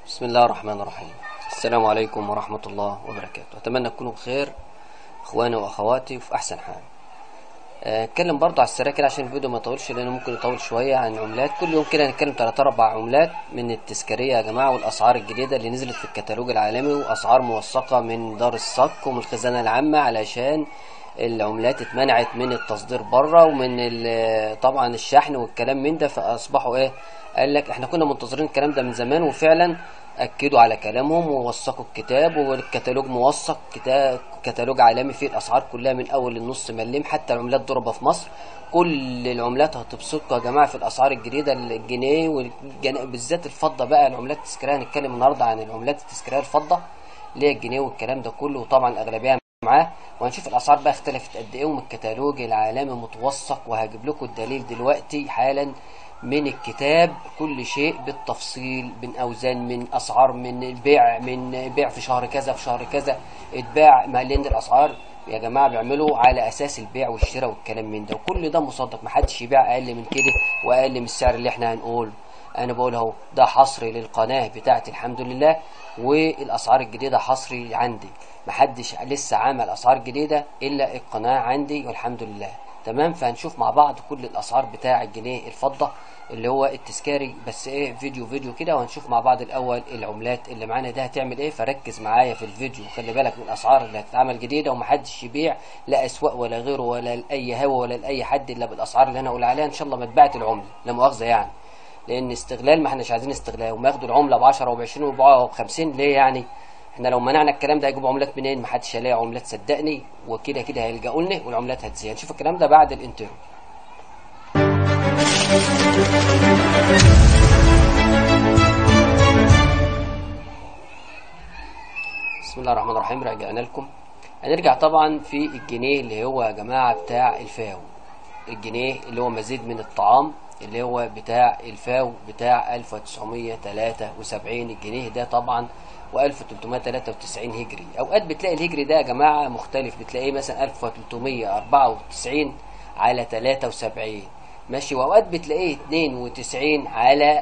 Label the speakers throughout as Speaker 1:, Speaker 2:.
Speaker 1: بسم الله الرحمن الرحيم السلام عليكم ورحمة الله وبركاته أتمنى تكونوا بخير إخواني وأخواتي وفي أحسن حال آه، اتكلم برضه على السريع كده عشان الفيديو ما يطولش لأنه ممكن يطول شوية عن عملات كل يوم كده نتكلم تلات أربع عملات من التذكارية يا جماعة والأسعار الجديدة اللي نزلت في الكتالوج العالمي وأسعار موثقة من دار الصك ومن الخزانة العامة علشان العملات اتمنعت من التصدير بره ومن ال- طبعا الشحن والكلام من ده فاصبحوا ايه قال لك احنا كنا منتظرين الكلام ده من زمان وفعلا اكدوا على كلامهم ووثقوا الكتاب والكتالوج موثق كتاب كتالوج عالمي فيه الاسعار كلها من اول النص مليم حتى العملات ضربه في مصر كل العملات هتبسطكم يا جماعه في الاسعار الجديده الجنيه والجنيه بالذات الفضه بقى العملات التذكاريه هنتكلم النهارده عن العملات التذكاريه الفضه اللي هي الجنيه والكلام ده كله وطبعا الاغلبيه معاه وهنشوف الاسعار بقى اختلفت قد ايه ومن الكتالوج العالمي متوثق وهجيب لكم الدليل دلوقتي حالا من الكتاب كل شيء بالتفصيل من اوزان من اسعار من بيع من بيع في شهر كذا في شهر كذا اتباع ما لان الاسعار يا جماعه بيعملوا على اساس البيع والشراء والكلام من ده وكل ده مصدق محدش يبيع اقل من كده واقل من السعر اللي احنا هنقوله انا بقول اهو ده حصري للقناه بتاعتي الحمد لله والاسعار الجديده حصري عندي محدش لسه عمل اسعار جديده الا القناه عندي والحمد لله تمام فهنشوف مع بعض كل الاسعار بتاع الجنيه الفضه اللي هو التذكاري بس ايه فيديو فيديو كده وهنشوف مع بعض الاول العملات اللي معانا ده هتعمل ايه فركز معايا في الفيديو خلي بالك من الاسعار اللي هتتعمل جديده ومحدش يبيع لا اسواق ولا غيره ولا لاي هوا ولا لاي حد الا بالاسعار اللي انا اقول عليها ان شاء الله ما اتباعت العمله لا مؤاخذه يعني لان استغلال ما احناش عايزين استغلال وما ياخدوا العمله ب 10 وب 20 وب 50 ليه يعني احنا لو منعنا الكلام ده هيجيبوا عملات منين ما حدش هيلاقي عملات صدقني وكده كده هيلجأوا لنا والعملات هتزيد هنشوف الكلام ده بعد الانترو بسم الله الرحمن الرحيم رجعنا لكم هنرجع طبعا في الجنيه اللي هو يا جماعه بتاع الفاو الجنيه اللي هو مزيد من الطعام اللي هو بتاع الفاو بتاع 1973 الجنيه ده طبعا و1393 هجري اوقات بتلاقي الهجري ده يا جماعه مختلف بتلاقيه مثلا 1394 على 73 ماشي واوقات بتلاقيه 92 على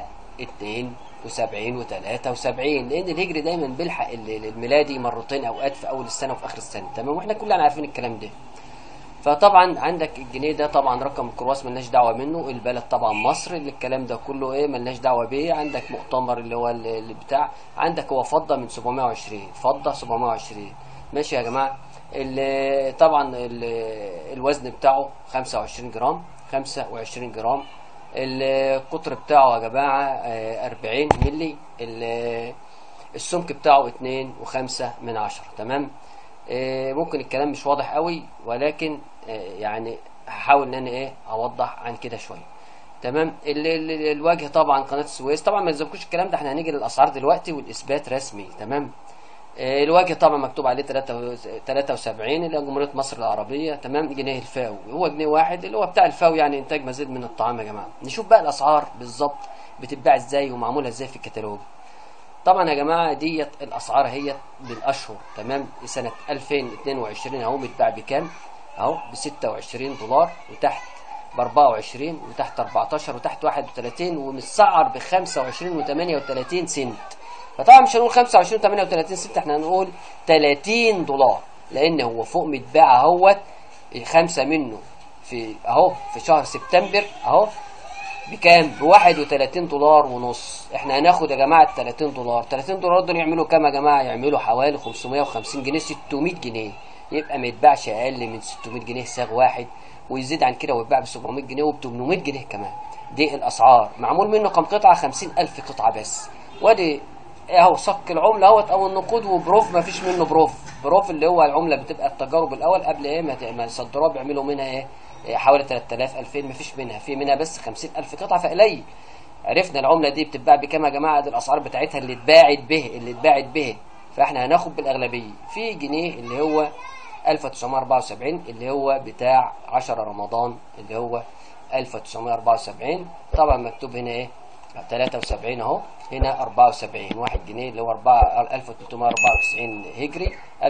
Speaker 1: 72 و73 لان الهجري دايما بيلحق ال- الميلادي مرتين اوقات في اول السنه وفي اخر السنه تمام واحنا كلنا عارفين الكلام ده فطبعا عندك الجنيه ده طبعا رقم الكرواس ملناش دعوه منه البلد طبعا مصر اللي الكلام ده كله ايه ملناش دعوه بيه عندك مؤتمر اللي هو ال- اللي بتاع عندك هو فضه من 720 فضه 720 ماشي يا جماعه ال- طبعا ال- الوزن بتاعه 25 جرام 25 جرام القطر بتاعه يا جماعه آه، 40 ملي ال- السمك بتاعه 2 و5 من عشرة تمام آه، ممكن الكلام مش واضح قوي ولكن آه، يعني هحاول ان انا ايه اوضح عن كده شويه تمام ال- ال- الوجه طبعا قناه السويس طبعا ما تذكروش الكلام ده احنا هنيجي للاسعار دلوقتي والاثبات رسمي تمام آه، الوجه طبعا مكتوب عليه 73 اللي هو جمهوريه مصر العربيه تمام جنيه الفاو هو جنيه واحد اللي هو بتاع الفاو يعني انتاج مزيد من الطعام يا جماعه نشوف بقى الاسعار بالظبط بتتباع ازاي ومعموله ازاي في الكتالوج طبعا يا جماعه ديت الاسعار هي بالاشهر تمام سنه 2022 اهو متباع بكام اهو ب 26 دولار وتحت ب 24 وتحت 14 وتحت 31 ومتسعر ب 25 و38 سنت فطبعا مش هنقول 25 و38 سنت احنا هنقول 30 دولار لان هو فوق متباع اهوت خمسه منه في اهو في شهر سبتمبر اهو بكام؟ ب 31 دولار ونص، احنا هناخد يا جماعه 30 دولار، 30 دولار دول يعملوا كام يا جماعه؟ يعملوا حوالي 550 جنيه 600 جنيه، يبقى ما يتباعش اقل من 600 جنيه ساغ واحد ويزيد عن كده ويتباع ب 700 جنيه وب 800 جنيه كمان. دي الاسعار، معمول منه كام قطعه؟ 50000 قطعه بس. وادي اهو صك العمله اهوت او النقود وبروف ما فيش منه بروف، بروف اللي هو العمله بتبقى التجارب الاول قبل ايه ما ت- ما يصدروها بيعملوا منها ايه؟ إيه حوالي 3000 2000 ما فيش منها، في منها بس 50000 قطعه فقليل. عرفنا العمله دي بتتباع بكام يا جماعه دي الاسعار بتاعتها اللي اتباعت به اللي اتباعت به فاحنا هناخد بالاغلبيه في جنيه اللي هو 1974 اللي هو بتاع 10 رمضان اللي هو 1974 طبعا مكتوب هنا ايه 73 اهو هنا 74 1 جنيه اللي هو 4 1394 هجري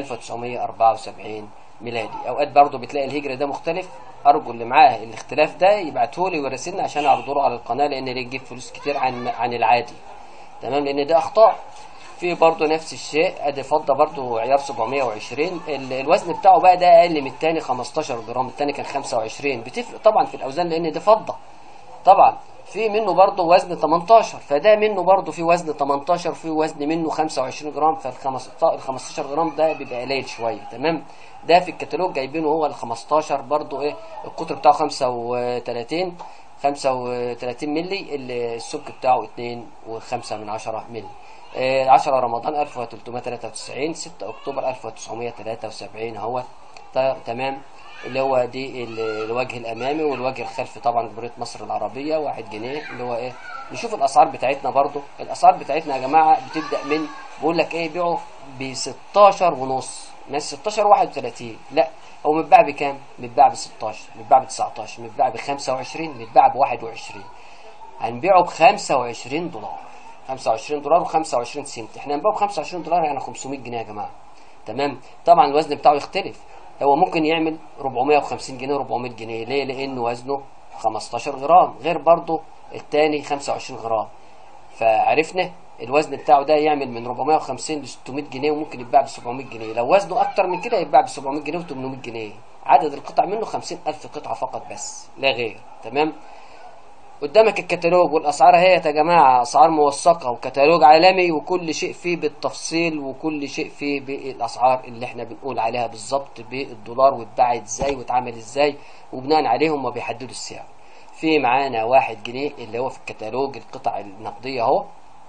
Speaker 1: 1974 ميلادي اوقات برضو بتلاقي الهجري ده مختلف ارجو اللي معاه الاختلاف ده يبعته لي ويرسلني عشان اعرضه له على القناه لان ليه تجيب فلوس كتير عن عن العادي تمام لان ده اخطاء في برضو نفس الشيء ادي فضه برضو عيار 720 ال- الوزن بتاعه بقى ده اقل من التاني 15 جرام التاني كان 25 بتفرق طبعا في الاوزان لان دي فضه طبعا في منه برضه وزن 18 فده منه برضه في وزن 18 في وزن منه 25 جرام فال 15 جرام ده بيبقى قليل شويه تمام ده في الكتالوج جايبينه هو ال 15 برضه ايه القطر بتاعه 35 35 مللي ال- السمك بتاعه 2 و5 من 10 مللي آه، 10 رمضان 1393 6 اكتوبر 1973 اهو ت- تمام اللي هو دي ال- الوجه الامامي والوجه الخلفي طبعا جمهوريه مصر العربيه واحد جنيه اللي هو ايه نشوف الاسعار بتاعتنا برضو الاسعار بتاعتنا يا جماعه بتبدا من بقول لك ايه بيعوا ب 16 ونص مش 16 31 لا هو متباع بكام؟ متباع ب 16 متباع ب 19 متباع ب 25 متباع ب 21 هنبيعه ب 25 دولار 25 دولار و25 سنت احنا هنبيعه ب 25 دولار يعني 500 جنيه يا جماعه تمام طبعا الوزن بتاعه يختلف هو ممكن يعمل 450 جنيه 400 جنيه ليه لان وزنه 15 جرام غير برضه التاني 25 جرام فعرفنا الوزن بتاعه ده يعمل من 450 ل 600 جنيه وممكن يتباع ب 700 جنيه لو وزنه اكتر من كده يتباع ب 700 جنيه و 800 جنيه عدد القطع منه 50000 قطعه فقط بس لا غير تمام قدامك الكتالوج والاسعار اهي يا جماعه اسعار موثقه وكتالوج عالمي وكل شيء فيه بالتفصيل وكل شيء فيه بالاسعار اللي احنا بنقول عليها بالظبط بالدولار واتباع ازاي واتعمل ازاي وبناء عليهم ما بيحددوا السعر في معانا واحد جنيه اللي هو في الكتالوج القطع النقديه اهو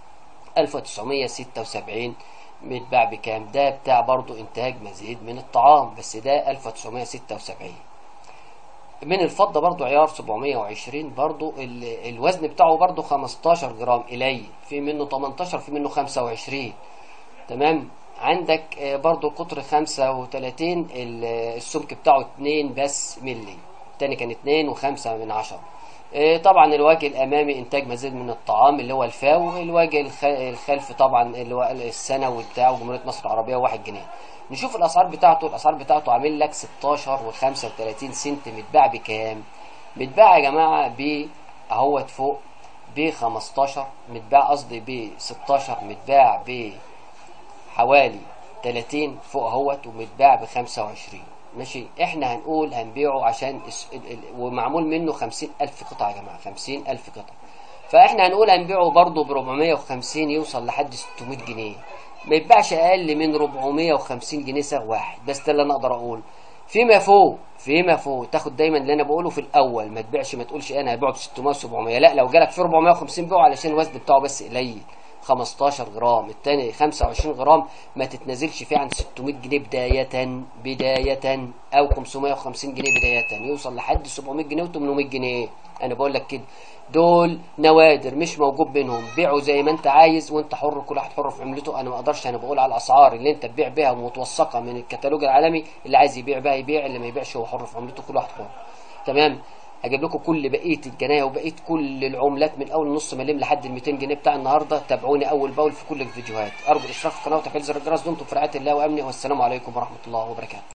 Speaker 1: 1976 متباع بكام ده بتاع برضو انتاج مزيد من الطعام بس ده 1976 من الفضة برضو عيار 720 برضو ال- الوزن بتاعه برضو 15 جرام قليل في منه 18 في منه 25 تمام عندك آه، برضو قطر 35 ال- السمك بتاعه 2 بس ملي التاني كان 2 و5 من 10 آه، طبعا الوجه الامامي انتاج مزيد من الطعام اللي هو الفاو الوجه الخ- الخلفي طبعا اللي هو السنوي بتاعه جمهوريه مصر العربيه 1 جنيه نشوف الاسعار بتاعته الاسعار بتاعته عامل لك 16 و35 سنت متباع بكام متباع يا جماعه ب اهوت فوق ب 15 متباع قصدي ب 16 متباع ب حوالي 30 فوق اهوت ومتباع ب 25 ماشي احنا هنقول هنبيعه عشان اس- ال- ال- ومعمول منه 50 ألف قطعة يا جماعة 50 ألف قطعة فاحنا هنقول هنبيعه برضه ب 450 يوصل لحد 600 جنيه ما يتباعش اقل من 450 جنيه سعر واحد بس ده اللي انا اقدر اقوله فيما فوق فيما فوق تاخد دايما اللي انا بقوله في الاول ما تبيعش ما تقولش انا هبيعه ب 600 و700 لا لو جالك في 450 بيعه علشان الوزن بتاعه بس قليل 15 جرام التاني 25 جرام ما تتنازلش فيه عن 600 جنيه بداية بداية او 550 جنيه بداية يوصل لحد 700 جنيه و800 جنيه انا بقول لك كده دول نوادر مش موجود بينهم بيعوا زي ما انت عايز وانت حر كل واحد حر في عملته انا ما اقدرش انا بقول على الاسعار اللي انت تبيع بيها ومتوثقه من الكتالوج العالمي اللي عايز يبيع بيها يبيع اللي ما يبيعش هو حر في عملته كل واحد حر تمام هجيب لكم كل بقيه الجنايه وبقيه كل العملات من اول نص مليم لحد ال 200 جنيه بتاع النهارده تابعوني اول باول في كل الفيديوهات ارجو الاشتراك في القناه وتفعيل زر الجرس دمتم في رعايه الله وامنه والسلام عليكم ورحمه الله وبركاته